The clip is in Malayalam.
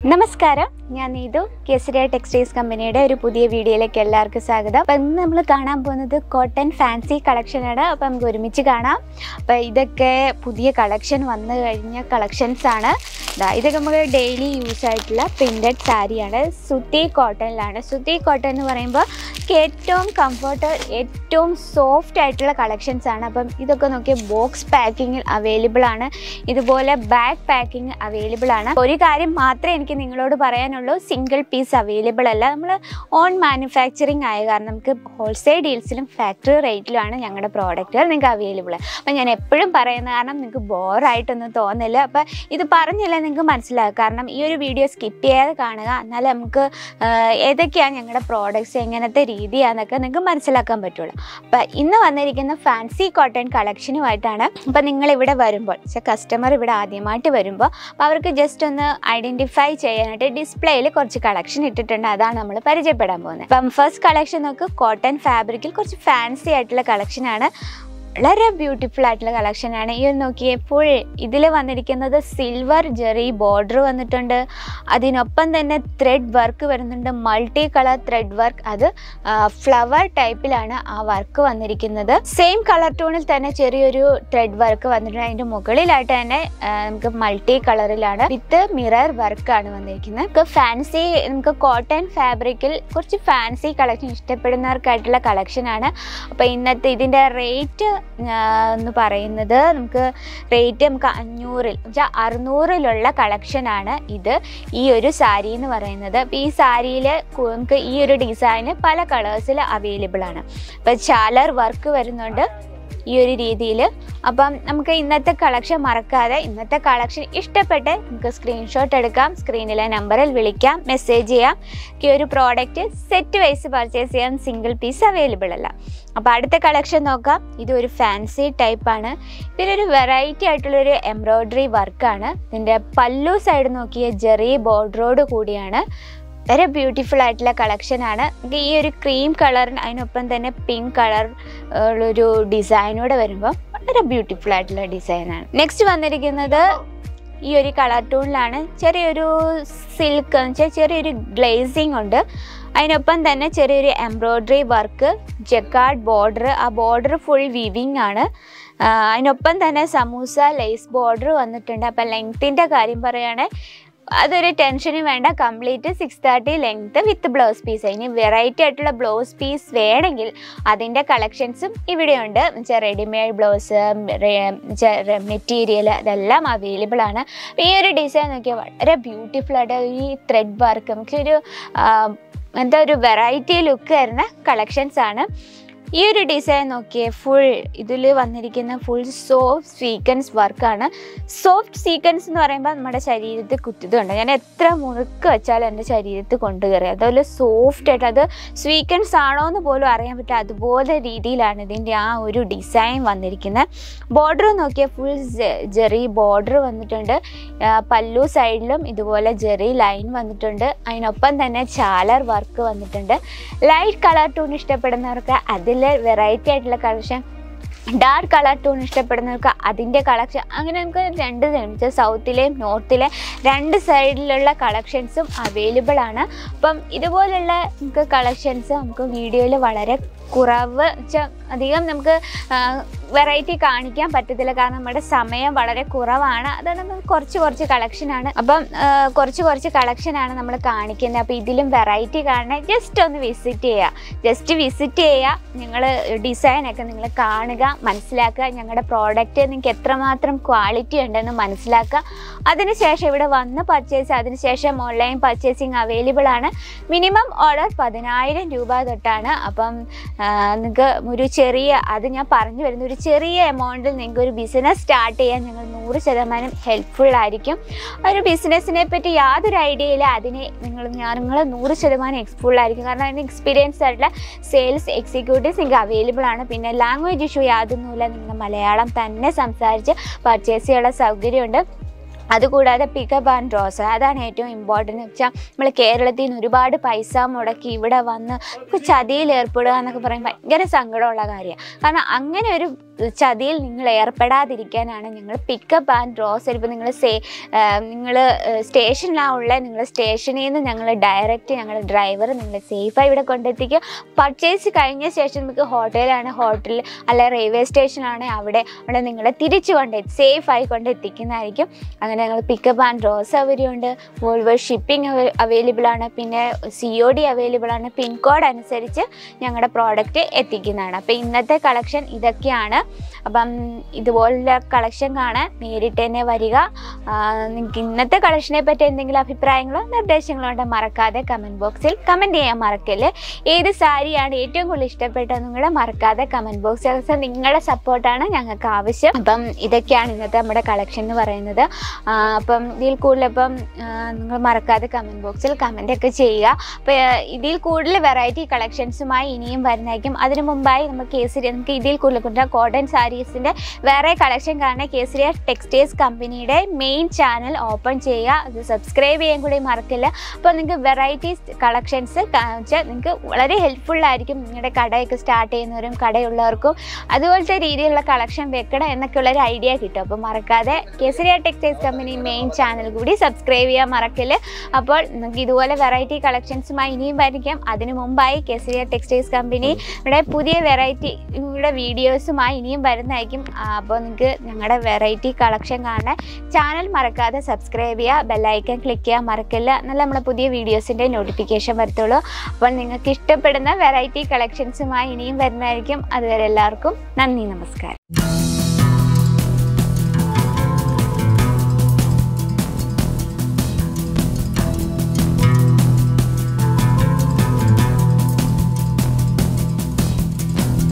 നമസ്കാരം ഞാൻ നീതു കേസരിയ ടെക്സ്റ്റൈൽസ് കമ്പനിയുടെ ഒരു പുതിയ വീഡിയോയിലേക്ക് എല്ലാവർക്കും സ്വാഗതം അപ്പം ഇന്ന് നമ്മൾ കാണാൻ പോകുന്നത് കോട്ടൺ ഫാൻസി കളക്ഷനാണ് അപ്പം നമുക്ക് ഒരുമിച്ച് കാണാം അപ്പം ഇതൊക്കെ പുതിയ കളക്ഷൻ വന്നു കഴിഞ്ഞ കളക്ഷൻസ് ആണ് ദാ ഇതൊക്കെ നമുക്ക് ഡെയിലി യൂസ് ആയിട്ടുള്ള പ്രിൻറ്റഡ് സാരിയാണ് സുത്തി കോട്ടണിലാണ് സുത്തി കോട്ടൺ എന്ന് പറയുമ്പോൾ നമുക്ക് ഏറ്റവും കംഫർട്ട് ഏറ്റവും സോഫ്റ്റ് ആയിട്ടുള്ള കളക്ഷൻസ് ആണ് അപ്പം ഇതൊക്കെ നോക്കിയാൽ ബോക്സ് പാക്കിങ്ങിൽ അവൈലബിൾ ആണ് ഇതുപോലെ ബാഗ് പാക്കിംഗ് അവൈലബിൾ ആണ് ഒരു കാര്യം മാത്രമേ എനിക്ക് നിങ്ങളോട് പറയാനുള്ളൂ സിംഗിൾ പീസ് അവൈലബിൾ അല്ല നമ്മൾ ഓൺ മാനുഫാക്ചറിങ് ആയ കാരണം നമുക്ക് ഹോൾസെയിൽ ഡീൽസിലും ഫാക്ടറി റേറ്റിലുമാണ് ഞങ്ങളുടെ പ്രോഡക്റ്റുകൾ നിങ്ങൾക്ക് അവൈലബിൾ അപ്പം ഞാൻ എപ്പോഴും പറയുന്ന കാരണം നിങ്ങൾക്ക് ബോറായിട്ടൊന്നും തോന്നില്ല അപ്പം ഇത് പറഞ്ഞില്ല നിങ്ങൾക്ക് മനസ്സിലാകും കാരണം ഈ ഒരു വീഡിയോ സ്കിപ്പ് ചെയ്യാതെ കാണുക എന്നാലേ നമുക്ക് ആഹ്, ഏതൊക്കെയാണ് ഞങ്ങളുടെ പ്രോഡക്റ്റ്സ് എങ്ങനത്തെ രീതിയാണെന്നൊക്കെ നിങ്ങൾക്ക് മനസ്സിലാക്കാൻ പറ്റുള്ളൂ അപ്പം ഇന്ന് വന്നിരിക്കുന്ന ഫാൻസി കോട്ടൺ കളക്ഷനുമായിട്ടാണ് അപ്പം നിങ്ങൾ ഇവിടെ വരുമ്പോൾ കസ്റ്റമർ ഇവിടെ ആദ്യമായിട്ട് വരുമ്പോൾ അപ്പോൾ അവർക്ക് ജസ്റ്റ് ഒന്ന് ഐഡൻറ്റിഫൈ ചെയ്യാനായിട്ട് ഡിസ്പ്ലേയിൽ കുറച്ച് കളക്ഷൻ ഇട്ടിട്ടുണ്ട് അതാണ് നമ്മൾ പരിചയപ്പെടാൻ പോകുന്നത് അപ്പം ഫസ്റ്റ് കളക്ഷൻ നോക്ക് കോട്ടൺ ഫാബ്രിക്കിൽ കുറച്ച് ഫാൻസി ആയിട്ടുള്ള കളക്ഷനാണ് വളരെ ബ്യൂട്ടിഫുൾ ആയിട്ടുള്ള കളക്ഷനാണ് ഈ ഒരു നോക്കിയേ ഫുൾ ഇതിൽ വന്നിരിക്കുന്നത് സിൽവർ ജെറി ബോർഡർ വന്നിട്ടുണ്ട് അതിനൊപ്പം തന്നെ ത്രെഡ് വർക്ക് വരുന്നുണ്ട് മൾട്ടി കളർ ത്രെഡ് വർക്ക് അത് ഫ്ലവർ ടൈപ്പിലാണ് ആ വർക്ക് വന്നിരിക്കുന്നത് സെയിം കളർ ടോണിൽ തന്നെ ചെറിയൊരു ത്രെഡ് വർക്ക് വന്നിട്ടുണ്ട് അതിൻ്റെ മുകളിലായിട്ട് തന്നെ ആ, നമുക്ക് മൾട്ടി കളറിലാണ് വിത്ത് മിറർ വർക്കാണ് വന്നിരിക്കുന്നത് നമുക്ക് ഫാൻസി നമുക്ക് കോട്ടൺ ഫാബ്രിക്കിൽ കുറച്ച് ഫാൻസി കളക്ഷൻ ഇഷ്ടപ്പെടുന്നവർക്കായിട്ടുള്ള കളക്ഷനാണ് അപ്പോൾ ഇന്നത്തെ ഇതിൻ്റെ റേറ്റ് എന്ന് പറയുന്നത് നമുക്ക് റേറ്റ് നമുക്ക് അഞ്ഞൂറിൽ വെച്ചാൽ അറുന്നൂറിലുള്ള കളക്ഷനാണ് ഇത് ഈ ഒരു സാരി എന്ന് പറയുന്നത് അപ്പോൾ ഈ സാരിയിൽ നമുക്ക് ഈ ഒരു ഡിസൈന് പല കളേഴ്സിൽ അവൈലബിൾ ആണ് അപ്പോൾ ചാലർ വർക്ക് വരുന്നുണ്ട് ഈ ഒരു രീതിയിൽ അപ്പം നമുക്ക് ഇന്നത്തെ കളക്ഷൻ മറക്കാതെ ഇന്നത്തെ കളക്ഷൻ ഇഷ്ടപ്പെട്ട് നമുക്ക് സ്ക്രീൻഷോട്ട് എടുക്കാം സ്ക്രീനിലെ നമ്പറിൽ വിളിക്കാം മെസ്സേജ് ചെയ്യാം ഈ ഒരു പ്രോഡക്റ്റ് സെറ്റ് വൈസ് പർച്ചേസ് ചെയ്യാൻ സിംഗിൾ പീസ് അവൈലബിൾ അല്ല അപ്പോൾ അടുത്ത കളക്ഷൻ നോക്കാം ഇത് ഒരു ഫാൻസി ടൈപ്പാണ് ഇതിലൊരു വെറൈറ്റി ആയിട്ടുള്ളൊരു എംബ്രോയ്ഡറി വർക്കാണ് ഇതിൻ്റെ പല്ലു സൈഡ് നോക്കിയ ജെറി ബോർഡറോട് കൂടിയാണ് വളരെ ബ്യൂട്ടിഫുൾ ആയിട്ടുള്ള കളക്ഷനാണ് നമുക്ക് ഈ ഒരു ക്രീം കളറിന് അതിനൊപ്പം തന്നെ പിങ്ക് കളർ ഉള്ളൊരു ഡിസൈനോടെ വരുമ്പോൾ വളരെ ബ്യൂട്ടിഫുൾ ആയിട്ടുള്ള ഡിസൈനാണ് നെക്സ്റ്റ് വന്നിരിക്കുന്നത് ഈ ഒരു കളർ ടൂണിലാണ് ചെറിയൊരു സിൽക്ക് എന്ന് വെച്ചാൽ ചെറിയൊരു ഗ്ലേസിങ് ഉണ്ട് അതിനൊപ്പം തന്നെ ചെറിയൊരു എംബ്രോയ്ഡറി വർക്ക് ജക്കാർഡ് ബോർഡർ ആ ബോർഡർ ഫുൾ വിവിങ് ആണ് ആ, അതിനൊപ്പം തന്നെ സമൂസ ലേസ് ബോർഡർ വന്നിട്ടുണ്ട് അപ്പം ലെങ്ത്തിൻ്റെ കാര്യം പറയുകയാണെങ്കിൽ അതൊരു ടെൻഷനും വേണ്ട complete six thirty length with blouse piece ഇനി വെറൈറ്റി ആയിട്ടുള്ള ബ്ലൗസ് പീസ് വേണമെങ്കിൽ അതിൻ്റെ കളക്ഷൻസും ഇവിടെയുണ്ട് വെച്ചാൽ റെഡിമെയ്ഡ് ബ്ലൗസ് മെറ്റീരിയൽ ഇതെല്ലാം അവൈലബിൾ ആണ് ഈ ഒരു ഡിസൈൻ നോക്കിയാൽ വളരെ ബ്യൂട്ടിഫുൾ ആയിട്ട് ഈ ത്രെഡ് വർക്ക് നമുക്കൊരു എന്താ ഒരു വെറൈറ്റി ലുക്ക് വരുന്ന കളക്ഷൻസ് ആണ് ഈ ഒരു ഡിസൈൻ നോക്കിയേ ഫുൾ ഇതിൽ വന്നിരിക്കുന്ന ഫുൾ സോഫ്റ്റ് സീക്വൻസ് വർക്കാണ് സോഫ്റ്റ് സീക്വൻസ് എന്ന് പറയുമ്പോൾ നമ്മുടെ ശരീരത്തിൽ കുത്തുന്നുണ്ട് ഞാൻ എത്ര മുറുക്ക് വെച്ചാലും എൻ്റെ ശരീരത്തിൽ കൊണ്ടുകയറി അതുപോലെ സോഫ്റ്റ് ആയിട്ട് അത് സ്വീക്വൻസ് ആണോ എന്ന് പോലും അറിയാൻ പറ്റും അതുപോലെ രീതിയിലാണ് ഇതിൻ്റെ ആ ഒരു ഡിസൈൻ വന്നിരിക്കുന്നത് ബോർഡർ നോക്കിയാൽ ഫുൾ ജെറി ബോർഡർ വന്നിട്ടുണ്ട് ആ, പല്ലു സൈഡിലും ഇതുപോലെ ജെറി ലൈൻ വന്നിട്ടുണ്ട് അതിനൊപ്പം തന്നെ ചാലർ വർക്ക് വന്നിട്ടുണ്ട് ലൈറ്റ് കളർ ടൂൺ ഇഷ്ടപ്പെടുന്നവർക്ക് അതിൽ വെറൈറ്റി ആയിട്ടുള്ള കളക്ഷൻ ഡാർക്ക് കളർ ടൂൺ ഇഷ്ടപ്പെടുന്നവർക്ക് അതിൻ്റെ കളക്ഷൻ അങ്ങനെ നമുക്ക് രണ്ട് വെച്ചാൽ സൗത്തിലെയും നോർത്തിലെ രണ്ട് സൈഡിലുള്ള കളക്ഷൻസും അവൈലബിൾ ആണ് അപ്പം ഇതുപോലുള്ള നമുക്ക് കളക്ഷൻസ് നമുക്ക് വീഡിയോയിൽ വളരെ കുറവ് വെച്ചാൽ അധികം നമുക്ക് വെറൈറ്റി കാണിക്കാൻ പറ്റത്തില്ല കാരണം നമ്മുടെ സമയം വളരെ കുറവാണ് അതാണ് നമുക്ക് കുറച്ച് കുറച്ച് കളക്ഷനാണ് അപ്പം ആ, കുറച്ച് കുറച്ച് കളക്ഷനാണ് നമ്മൾ കാണിക്കുന്നത് അപ്പോൾ ഇതിലും വെറൈറ്റി കാണണേ ജസ്റ്റ് ഒന്ന് വിസിറ്റ് ചെയ്യുക ജസ്റ്റ് വിസിറ്റ് ചെയ്യുക നിങ്ങൾ ഡിസൈനൊക്കെ നിങ്ങൾ കാണുക മനസ്സിലാക്കുക ഞങ്ങളുടെ പ്രോഡക്റ്റ് നിങ്ങൾക്ക് എത്രമാത്രം ക്വാളിറ്റി ഉണ്ടെന്ന് മനസ്സിലാക്കുക അതിനുശേഷം ഇവിടെ വന്ന് പർച്ചേസ് അതിനുശേഷം ഓൺലൈൻ പർച്ചേസിങ് അവൈലബിൾ ആണ് മിനിമം ഓർഡർ പതിനായിരം രൂപ തൊട്ടാണ് അപ്പം നിങ്ങൾക്ക് ഒരു ചെറിയ അത് ഞാൻ പറഞ്ഞു വരുന്ന ഒരു ചെറിയ എമൗണ്ടിൽ നിങ്ങൾക്ക് ഒരു ബിസിനസ് സ്റ്റാർട്ട് ചെയ്യാൻ ഞങ്ങൾ നൂറ് ശതമാനം ഹെൽപ്ഫുൾ ആയിരിക്കും ആ ഒരു ബിസിനസ്സിനെ പറ്റി യാതൊരു ഐഡിയ ഇല്ല അതിനെ നിങ്ങൾ ഞങ്ങൾ നൂറ് ശതമാനം എക്സ്ഫുൾ ആയിരിക്കും കാരണം അതിന് എക്സ്പീരിയൻസ് ആയിട്ടുള്ള സെയിൽസ് എക്സിക്യൂട്ടീവ്സ് നിങ്ങൾക്ക് അവൈലബിൾ ആണ് പിന്നെ ലാംഗ്വേജ് ഇഷ്യൂ യാതൊന്നുമില്ല നിങ്ങൾ മലയാളം തന്നെ സംസാരിച്ച് പർച്ചേസ് ചെയ്യാനുള്ള സൗകര്യമുണ്ട് അതുകൂടാതെ പിക്കപ്പ് ആൻഡ് ഡ്രോസ് അതാണ് ഏറ്റവും ഇമ്പോർട്ടൻ്റ് വെച്ചാൽ നമ്മൾ കേരളത്തിൽ നിന്ന് ഒരുപാട് പൈസ മുടക്കി ഇവിടെ വന്ന് നമുക്ക് ചതിയിൽ ഏർപ്പെടുക എന്നൊക്കെ പറയുമ്പോൾ ഭയങ്കര സങ്കടമുള്ള കാര്യമാണ് കാരണം അങ്ങനെ ഒരു ചതിയിൽ നിങ്ങൾ ഏർപ്പെടാതിരിക്കാനാണ് ഞങ്ങൾ പിക്കപ്പ് ആൻഡ് ഡ്രോസ് ഇപ്പോൾ നിങ്ങൾ സേ നിങ്ങൾ സ്റ്റേഷനിലാവുള്ള നിങ്ങൾ സ്റ്റേഷനിൽ നിന്ന് ഞങ്ങൾ ഡയറക്റ്റ് ഞങ്ങൾ ഡ്രൈവർ നിങ്ങളെ സേഫായി ഇവിടെ കൊണ്ടെത്തിക്കും പർച്ചേസ് കഴിഞ്ഞ ശേഷം നമുക്ക് ഹോട്ടലാണ് ഹോട്ടൽ അല്ല റെയിൽവേ സ്റ്റേഷനാണ് അവിടെ അവിടെ നിങ്ങളെ തിരിച്ചു കൊണ്ട് സേഫായി കൊണ്ടെത്തിക്കുന്നതായിരിക്കും അങ്ങനെ ഞങ്ങൾ പിക്കപ്പ് ആൻഡ് ഡ്രോസ് സൗകര്യമുണ്ട് വോൾവർ ഷിപ്പിംഗ് അവൈലബിൾ ആണ് പിന്നെ സി ഒ ഡി അവൈലബിൾ ആണ് പിൻകോഡ് അനുസരിച്ച് ഞങ്ങളുടെ പ്രോഡക്റ്റ് എത്തിക്കുന്നതാണ് അപ്പോൾ ഇന്നത്തെ കളക്ഷൻ ഇതൊക്കെയാണ് അപ്പം ഇതുപോലുള്ള കളക്ഷൻ കാണാൻ നേരിട്ട് തന്നെ വരിക നിങ്ങൾക്ക് ഇന്നത്തെ കളക്ഷനെ പറ്റി എന്തെങ്കിലും അഭിപ്രായങ്ങളോ നിർദ്ദേശങ്ങളോ ഉണ്ടെങ്കിൽ മറക്കാതെ കമൻറ്റ് ബോക്സിൽ കമൻറ്റ് ചെയ്യാൻ മറക്കല്ലേ ഏത് സാരിയാണ് ഏറ്റവും കൂടുതൽ ഇഷ്ടപ്പെട്ടത് നിങ്ങളുടെ മറക്കാതെ കമൻറ്റ് ബോക്സിൽ നിങ്ങളുടെ സപ്പോർട്ടാണ് ഞങ്ങൾക്ക് ആവശ്യം അപ്പം ഇതൊക്കെയാണ് ഇന്നത്തെ നമ്മുടെ കളക്ഷൻ എന്ന് പറയുന്നത് ആ, അപ്പം ഇതിൽ കൂടുതൽ ഇപ്പം ആ, നിങ്ങൾ മറക്കാതെ കമൻറ്റ് ബോക്സിൽ കമൻ്റ് ഒക്കെ ചെയ്യുക അപ്പോൾ ഇതിൽ കൂടുതൽ വെറൈറ്റി കളക്ഷൻസുമായി ഇനിയും വരുന്നതായിരിക്കും അതിനു മുമ്പായി നമുക്ക് കേസരി നമുക്ക് ഇതിൽ കൂടുതൽ കൂടുതൽ കോട്ടൺ സാരീസിൻ്റെ വേറെ കളക്ഷൻ കാണാൻ Kesariya textiles company main channel open ചെയ്യുക അത് സബ്സ്ക്രൈബ് ചെയ്യാൻ കൂടി മറക്കില്ല അപ്പോൾ നിങ്ങൾക്ക് വെറൈറ്റീസ് കളക്ഷൻസ് വെച്ചാൽ നിങ്ങൾക്ക് വളരെ ഹെൽപ്ഫുൾ ആയിരിക്കും നിങ്ങളുടെ കടയൊക്കെ സ്റ്റാർട്ട് ചെയ്യുന്നവരും കടയുള്ളവർക്കും അതുപോലത്തെ രീതിയിലുള്ള കളക്ഷൻ വെക്കണം എന്നൊക്കെയുള്ള ഒരു ഐഡിയ കിട്ടും അപ്പോൾ മറക്കാതെ Kesariya textiles company main channel കൂടി സബ്സ്ക്രൈബ് ചെയ്യാൻ മറക്കല് അപ്പോൾ നിങ്ങൾക്ക് ഇതുപോലെ വെറൈറ്റി കളക്ഷൻസുമായി ഇനിയും വരിക്കാം അതിനു മുമ്പായി കേസരിയ ടെക്സ്റ്റൈൽസ് കമ്പനി ഇവിടെ പുതിയ വെറൈറ്റി ഇവിടെ വീഡിയോസുമായി ഇനിയും വരുന്നതായിരിക്കും ആ, അപ്പോൾ നിങ്ങൾക്ക് ഞങ്ങളുടെ വെറൈറ്റി കളക്ഷൻ കാണാൻ ചാനൽ മറക്കാതെ സബ്സ്ക്രൈബ് ചെയ്യുക ബെല്ലൈക്കൺ ക്ലിക്ക് ചെയ്യാൻ മറക്കില്ല എന്നാൽ നമ്മുടെ പുതിയ വീഡിയോസിൻ്റെ നോട്ടിഫിക്കേഷൻ വരത്തുള്ളൂ അപ്പോൾ നിങ്ങൾക്ക് ഇഷ്ടപ്പെടുന്ന വെറൈറ്റി കളക്ഷൻസുമായി ഇനിയും വരുന്നതായിരിക്കും അതുവരെ എല്ലാവർക്കും നന്ദി നമസ്കാരം